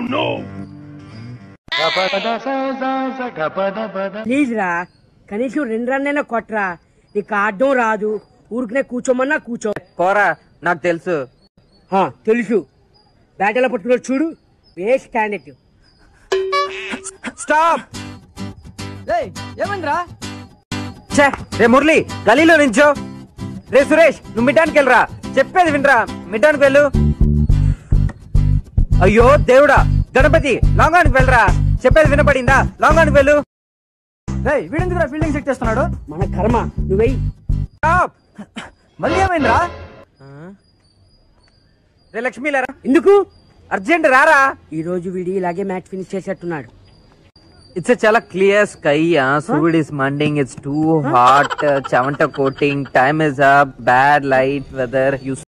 please రా కనీసం రెండు రన్నైనా కొట్రా నీకు ఆడడం రాదు ఊరికనే కూర్చోమన్నా కూర్చో పోరా నాకు తెలుసు హా, తెలుసు బ్యాట్ ఎలా పట్టుకున్నాడు చూడు వేస్ట్ క్యాండిడేట్ స్టాప్ ఏమైందిరా ఛే రే మురళి గలీలో నించో రే సురేష్ నువ్వు మిడ్డానికి వెళ్ళరా చెప్పేది వినరా మిడ్డానికి వెళ్ళు అయ్యో దేవుడా గణపతి లాంగానికి వెళ్ళరా చెప్పేది వినపడిందా లాంగానికి వెళ్ళు రేయ్ వీడెందుకురా ఫీల్డింగ్ సెట్ చేస్తున్నాడు మన కర్మ నువ్వెయ్యి స్టాప్ మళ్ళీ ఏమైందిరా రే లక్ష్మీ లేరా ఎందుకు అర్జెంట్ రారా ఈ రోజు వీడి ఇలాగే మ్యాచ్ ఫినిష్ చేసేట్టున్నాడు ఇట్స్ చాలా క్లియర్ స్కై సూర్యుడ్ ఇస్ మండింగ్ ఇట్స్ టూ హాట్ చెవంట coating time is up bad light weather you